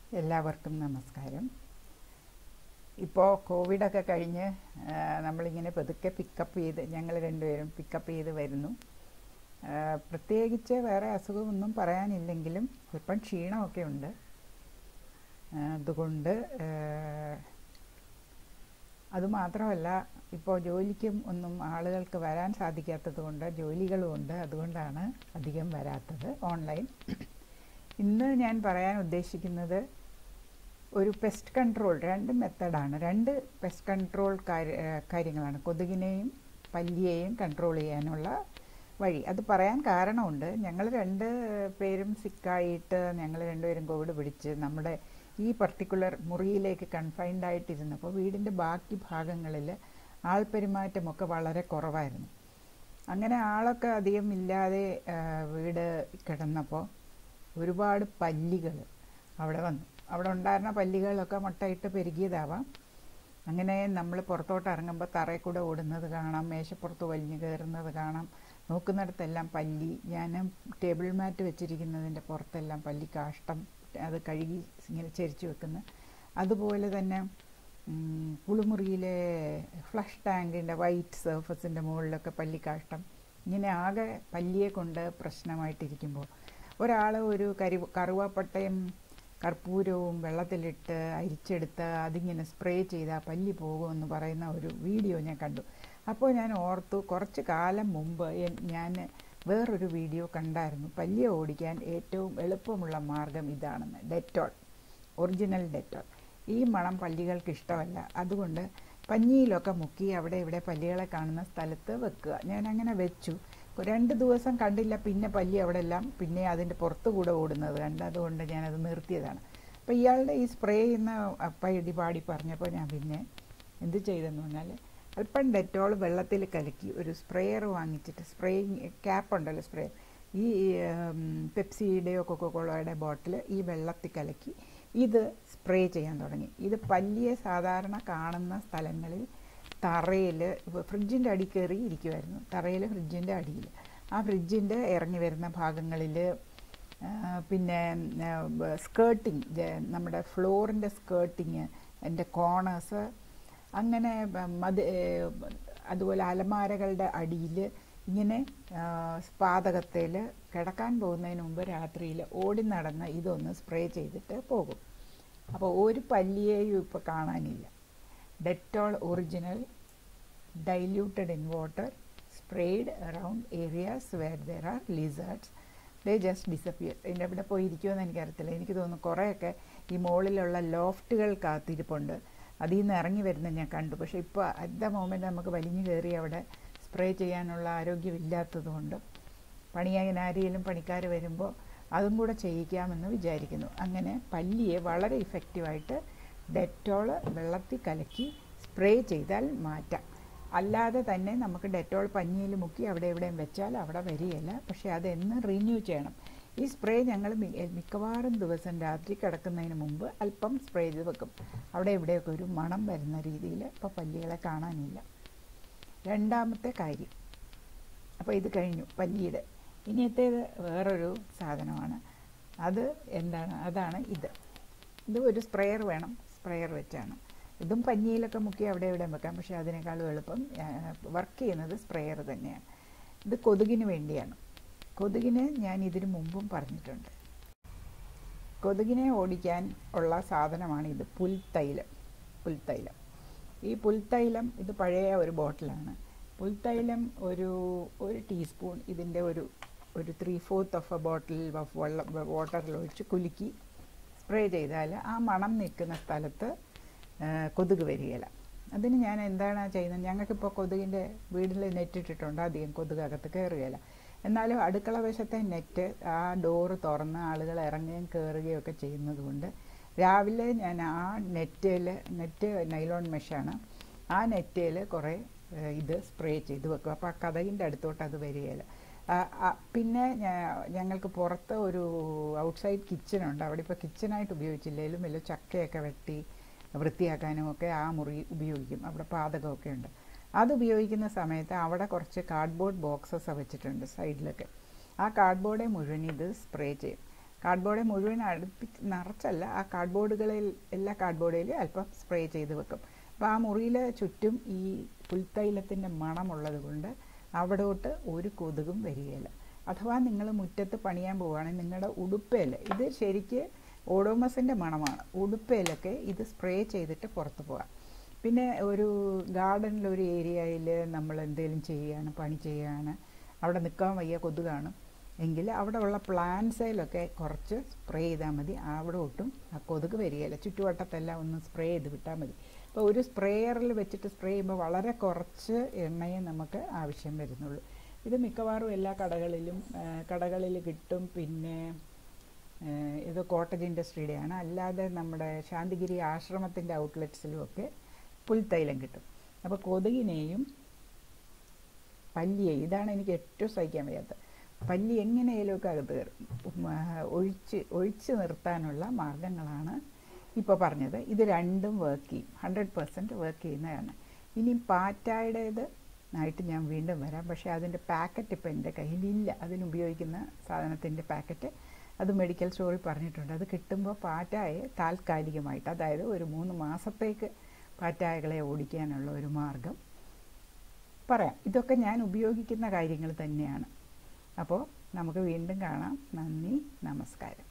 എല്ലാവർക്കും നമസ്കാരം ഇപ്പോൾ കോവിഡൊക്കെ കഴിഞ്ഞ് ആ, നമ്മളിങ്ങനെ പതുക്കെ പിക്കപ്പ് ചെയ്ത് ഞങ്ങൾ രണ്ടുപേരും പിക്കപ്പ് ചെയ്ത് വരുന്നു ആ, പ്രത്യേകിച്ച് വേറെ അസുഖമൊന്നും പറയാനില്ലെങ്കിലും അല്പം ക്ഷീണമൊക്കെ ഉണ്ട് ആ, അതുകൊണ്ട് ആ, അതുമാത്രമല്ല ഇപ്പോൾ ജോലിക്കും ഒന്നും ആളുകൾക്ക് വരാൻ സാധിക്കാത്തത് കൊണ്ട് ജോലികളും ഉണ്ട് അതുകൊണ്ടാണ് അധികം വരാത്തത് ഓൺലൈൻ ഇന്ന് ഞാൻ പറയാൻ ഉദ്ദേശിക്കുന്നത് ഒരു പെസ്റ്റ് കൺട്രോൾ രണ്ട് മെത്തഡാണ് രണ്ട് പെസ്റ്റ് കൺട്രോൾ കാര്യ- ഏഹ് കാര്യങ്ങളാണ് കൊതുകിനെയും പല്ലിയെയും കൺട്രോൾ ചെയ്യാനുള്ള വഴി അത് പറയാൻ കാരണമുണ്ട് ഞങ്ങൾ രണ്ട് പേരും സിക്കായിട്ട് ഞങ്ങൾ രണ്ടുപേരും കോവിഡ് പിടിച്ച് നമ്മുടെ ഈ പർട്ടിക്കുലർ മുറിയിലേക്ക് കൺഫൈൻഡ് ആയിട്ടിരുന്നപ്പോൾ വീടിൻ്റെ ബാക്കി ഭാഗങ്ങളിൽ ആൾപെരുമാറ്റമൊക്കെ വളരെ കുറവായിരുന്നു അങ്ങനെ ആളൊക്കെ അധികം ഇല്ലാതെ ആ, വീട് കിടന്നപ്പോൾ ഒരുപാട് പല്ലികൾ അവിടെ വന്നു അവിടെ ഉണ്ടായിരുന്ന പല്ലികളൊക്കെ മുട്ടയിട്ട് പെരുകിയതാവാം അങ്ങനെ നമ്മൾ പുറത്തോട്ട് ഇറങ്ങുമ്പോൾ തറയിൽ കൂടെ ഓടുന്നത് കാണാം മേശപ്പുറത്ത് വലിഞ്ഞു കയറുന്നത് കാണാം നോക്കുന്നിടത്തെല്ലാം പല്ലി ഞാൻ ടേബിൾ മാറ്റ് വെച്ചിരിക്കുന്നതിൻ്റെ പുറത്തെല്ലാം പല്ലി കാഷ്ടം അത് കഴുകി ഇങ്ങനെ ചരിച്ചു വെക്കുന്നു അതുപോലെ തന്നെ ഉം, കുളിമുറിയിലെ ഫ്ലഷ് ടാങ്കിൻ്റെ വൈറ്റ് സർഫസിൻ്റെ മുകളിലൊക്കെ പല്ലിക്കാഷ്ടം ഇങ്ങനെ ആകെ പല്ലിയെ കൊണ്ട് പ്രശ്നമായിട്ടിരിക്കുമ്പോൾ ഒരാൾ ഒരു കരി കറുവാപ്പട്ടയും കർപ്പൂരവും വെള്ളത്തിലിട്ട് അരിച്ചെടുത്ത് അതിങ്ങനെ സ്പ്രേ ചെയ്താൽ പല്ലി പോകുമെന്ന് പറയുന്ന ഒരു വീഡിയോ ഞാൻ കണ്ടു അപ്പോൾ ഞാൻ ഓർത്തു കുറച്ച് കാലം മുമ്പ് എൻ- ഞാൻ വേറൊരു വീഡിയോ കണ്ടായിരുന്നു പല്ലിയെ ഓടിക്കാൻ ഏറ്റവും എളുപ്പമുള്ള മാർഗം ഇതാണെന്ന് ഡെറ്റോൾ ഒറിജിനൽ ഡെറ്റോൾ ഈ മണം പല്ലികൾക്ക് ഇഷ്ടമല്ല അതുകൊണ്ട് പഞ്ഞിയിലൊക്കെ മുക്കി അവിടെ ഇവിടെ പല്ലികളെ കാണുന്ന സ്ഥലത്ത് വെക്കുക ഞാൻ അങ്ങനെ വെച്ചു രണ്ട് ദിവസം കണ്ടില്ല പിന്നെ പല്ലി അവിടെ എല്ലാം പിന്നെ അതിൻ്റെ പുറത്തു കൂടെ ഓടുന്നത് കണ്ട് അതുകൊണ്ട് ഞാനത് നിർത്തിയതാണ് അപ്പോൾ ഇയാളുടെ ഈ സ്പ്രേ ചെയ്യുന്ന പൈടി പാടി പറഞ്ഞപ്പോൾ ഞാൻ പിന്നെ എന്ത് ചെയ്തെന്ന് പറഞ്ഞാൽ അല്പം ഡെറ്റോൾ വെള്ളത്തിൽ കലക്കി ഒരു സ്പ്രേയർ വാങ്ങിച്ചിട്ട് സ്പ്രേയിങ് ക്യാപ്പ് ഉണ്ടല്ലോ സ്പ്രേ ഈ ഉം, പെപ്സിയുടെയോ കൊക്കോകോളയുടെ ബോട്ടിൽ ഈ വെള്ളത്തിൽ കലക്കി ഇത് സ്പ്രേ ചെയ്യാൻ തുടങ്ങി ഇത് പല്ലിയെ സാധാരണ കാണുന്ന സ്ഥലങ്ങളിൽ തറയിൽ ഫ്രിഡ്ജിൻ്റെ അടി കയറി ഇരിക്കുമായിരുന്നു തറയിൽ ഫ്രിഡ്ജിൻ്റെ അടിയിൽ ആ ഫ്രിഡ്ജിൻ്റെ ഇറങ്ങി വരുന്ന ഭാഗങ്ങളിൽ പിന്നെ സ്കേർട്ടിങ് നമ്മുടെ ഫ്ലോറിൻ്റെ സ്കേർട്ടിങ് എൻ്റെ കോണേഴ്സ് അങ്ങനെ ബ- മത് ഏഹ് അതുപോലെ അലമാരകളുടെ അടിയിൽ ഇങ്ങനെ പാതകത്തിൽ കിടക്കാൻ പോകുന്നതിന് മുമ്പ് രാത്രിയിൽ ഓടി നടന്ന് ഇതൊന്ന് സ്പ്രേ ചെയ്തിട്ട് പോകും അപ്പോൾ ഒരു പല്ലിയെയും ഇപ്പോൾ കാണാനില്ല Dettol original diluted in water sprayed around areas where there are lizards they just disappear ഇതിൻ്റെ ഇവിടെ പോയി ഇരിക്കുമെന്ന് എനിക്കറിയത്തില്ല എനിക്ക് തോന്നുന്നു കുറേയൊക്കെ ഈ മുകളിലുള്ള ലോഫ്റ്റുകൾക്കകത്തിരിപ്പുണ്ട് അതിൽ നിന്ന് ഇറങ്ങി വരുന്നത് ഞാൻ കണ്ടു പക്ഷേ ഇപ്പോൾ അറ്റ് ദ മോമെൻറ്റ് നമുക്ക് വലിഞ്ഞു കയറി അവിടെ സ്പ്രേ ചെയ്യാനുള്ള ആരോഗ്യമില്ലാത്തത് കൊണ്ട് പണിയാൻ ആരെങ്കിലും പണിക്കാർ വരുമ്പോൾ അതും കൂടെ ചെയ്യിക്കാമെന്ന് വിചാരിക്കുന്നു അങ്ങനെ പല്ലിയെ വളരെ ഇഫക്റ്റീവായിട്ട് ഡെറ്റോൾ വെള്ളത്തിൽ കലക്കി സ്പ്രേ ചെയ്താൽ മാറ്റാം അല്ലാതെ തന്നെ നമുക്ക് ഡെറ്റോൾ പഞ്ഞിയിൽ മുക്കി അവിടെ എവിടെയും വെച്ചാൽ അവിടെ വരികയില്ല പക്ഷേ അതെന്ന് റിന്യൂ ചെയ്യണം ഈ സ്പ്രേ ഞങ്ങൾ മി- മിക്കവാറും ദിവസം രാത്രി കിടക്കുന്നതിന് മുമ്പ് അല്പം സ്പ്രേ ചെയ്ത് വെക്കും അവിടെ ഇവിടെയൊക്കെ ഒരു മണം വരുന്ന രീതിയിൽ ഇപ്പോൾ പല്ലികളെ കാണാനില്ല രണ്ടാമത്തെ കാര്യം അപ്പോൾ ഇത് കഴിഞ്ഞു പല്ലിയുടെ ഇനിയത്തേത് വേറൊരു സാധനമാണ് അത് എന്താണ് അതാണ് ഇത് ഇത് ഒരു സ്പ്രെയർ വേണം സ്പ്രെയർ വെച്ചാണ് ഇതും പഞ്ഞിയിലൊക്കെ മുക്കി അവിടെ ഇവിടെ വെക്കാം പക്ഷേ അതിനേക്കാളും എളുപ്പം വർക്ക് ചെയ്യുന്നത് സ്പ്രെയർ തന്നെയാണ് ഇത് കൊതുകിന് വേണ്ടിയാണ് കൊതുകിന് ഞാൻ ഇതിനു മുമ്പും പറഞ്ഞിട്ടുണ്ട് കൊതുകിനെ ഓടിക്കാൻ ഉള്ള സാധനമാണ് ഇത് പുൽത്തൈലം പുൽത്തൈലം ഈ പുൽത്തൈലം ഇത് പഴയ ഒരു ബോട്ടിലാണ് പുൽത്തൈലം ഒരു ഒരു ടീസ്പൂൺ ഇതിൻ്റെ ഒരു ഒരു three fourth of a bottle of വെള്ളം വാട്ടറിൽ ഒഴിച്ച് കുലുക്കി സ്പ്രേ ചെയ്താൽ ആ മണം നിൽക്കുന്ന സ്ഥലത്ത് ആ, കൊതുക് വരികയില്ല അതിന് ഞാൻ എന്താണ് ചെയ്യുന്നത് ഞങ്ങൾക്കിപ്പോൾ കൊതുകിൻ്റെ വീട്ടിൽ നെറ്റ് ഇട്ടിട്ടുണ്ട് അധികം കൊതുക് അകത്ത് കയറുകയില്ല എന്നാലും അടുക്കള വശത്തെ നെറ്റ് ആ ഡോറ് തുറന്ന് ആളുകൾ ഇറങ്ങുകയും കയറുകയും ഒക്കെ ചെയ്യുന്നത് കൊണ്ട് രാവിലെ ഞാൻ ആ നെറ്റിൽ നെറ്റ് നൈലോൺ മെഷാണ് ആ നെറ്റിൽ കുറേ ഏഹ്, ഇത് സ്പ്രേ ചെയ്ത് വെക്കും അപ്പോൾ ആ കഥകിൻ്റെ അടുത്തോട്ട് അത് വരികയില്ല ആ, ആ, പിന്നെ ഞാ- ഞങ്ങൾക്ക് പുറത്ത് ഒരു ഔട്ട്സൈഡ് കിച്ചണുണ്ട് അവിടെ ഇപ്പോൾ കിച്ചണായിട്ട് ഉപയോഗിച്ചില്ലെങ്കിലും വലിയ ചക്കയൊക്കെ വെട്ടി വൃത്തിയാക്കാനും ഒക്കെ ആ മുറി ഉപയോഗിക്കും അവിടെ പാതകമൊക്കെ ഉണ്ട് അത് ഉപയോഗിക്കുന്ന സമയത്ത് അവിടെ കുറച്ച് കാർഡ്ബോർഡ് ബോക്സസ് വെച്ചിട്ടുണ്ട് സൈഡിലൊക്കെ ആ കാർഡ്ബോർഡെ മുഴുവൻ ഇത് സ്പ്രേ ചെയ്യും കാർഡ്ബോർഡ് മുഴുവൻ അടുപ്പിച്ച് നിറച്ചല്ല ആ കാർഡ്ബോർഡുകളിൽ എല്ലാ കാർഡ്ബോർഡിലും അല്പം സ്പ്രേ ചെയ്ത് വെക്കും അപ്പോൾ ആ മുറിയിലെ ചുറ്റും ഈ പുൽത്തൈലത്തിൻ്റെ മണമുള്ളത് കൊണ്ട് അവിടോട്ട് ഒരു കൊതുകും വരികയില്ല അഥവാ നിങ്ങൾ മുറ്റത്ത് പണിയാൻ പോവുകയാണെങ്കിൽ നിങ്ങളുടെ ഉടുപ്പയിൽ ഇത് ശരിക്ക് ഓഡോമസിൻ്റെ മണമാണ് ഉടുപ്പയിലൊക്കെ ഇത് സ്പ്രേ ചെയ്തിട്ട് പുറത്ത് പോകാം പിന്നെ ഒരു ഗാർഡനിലൊരു ഏരിയയിൽ നമ്മൾ എന്തെങ്കിലും ചെയ്യുകയാണ് പണി ചെയ്യുകയാണ് അവിടെ നിൽക്കാൻ വയ്യ കൊതുകാണ് എങ്കിൽ അവിടെ ഉള്ള പ്ലാന്റ്സിലൊക്കെ കുറച്ച് സ്പ്രേ ചെയ്താൽ മതി അവിടെ ഒട്ടും ആ കൊതുക് വരികയില്ല ചുറ്റുവട്ടത്തെല്ലാം ഒന്ന് സ്പ്രേ ചെയ്ത് വിട്ടാൽ മതി അപ്പോൾ ഒരു സ്പ്രേയറിൽ വെച്ചിട്ട് സ്പ്രേ ചെയ്യുമ്പോൾ വളരെ കുറച്ച് എണ്ണയെ നമുക്ക് ആവശ്യം വരുന്നുള്ളൂ ഇത് മിക്കവാറും എല്ലാ കടകളിലും കടകളിൽ കിട്ടും പിന്നെ ഇത് കോട്ടേജ് ഇൻഡസ്ട്രിയുടെയാണ് അല്ലാതെ നമ്മുടെ ശാന്തിഗിരി ആശ്രമത്തിൻ്റെ ഔട്ട്ലെറ്റ്സിലും ഒക്കെ പുൽത്തൈലം കിട്ടും അപ്പോൾ കൊതുകിനെയും പല്ലിയെയും ഇതാണ് എനിക്ക് ഏറ്റവും സഹിക്കാൻ വയ്യാത്തത് പല്ലി എങ്ങനെയൊക്കെ അകത്ത് കയറും ഒഴിച്ച് ഒഴിച്ച് നിർത്താനുള്ള മാർഗങ്ങളാണ് ഇപ്പോൾ പറഞ്ഞത് ഇത് രണ്ടും വർക്ക് ചെയ്യും ഹൺഡ്രഡ് പെർസെൻറ്റ് വർക്ക് ചെയ്യുന്നതാണ് ഇനി പാറ്റായുടേത് ആയിട്ട് ഞാൻ വീണ്ടും വരാം പക്ഷേ അതിൻ്റെ പാക്കറ്റ് ഇപ്പം എൻ്റെ കയ്യിലില്ല അതിനുപയോഗിക്കുന്ന സാധനത്തിൻ്റെ പാക്കറ്റ് അത് മെഡിക്കൽ സ്റ്റോറിൽ പറഞ്ഞിട്ടുണ്ട് അത് കിട്ടുമ്പോൾ പാറ്റായെ താൽക്കാലികമായിട്ട് അതായത് ഒരു മൂന്ന് മാസത്തേക്ക് പാറ്റായകളെ ഓടിക്കാനുള്ള ഒരു മാർഗം പറയാം ഇതൊക്കെ ഞാൻ ഉപയോഗിക്കുന്ന കാര്യങ്ങൾ തന്നെയാണ് അപ്പോൾ നമുക്ക് വീണ്ടും കാണാം നന്ദി നമസ്കാരം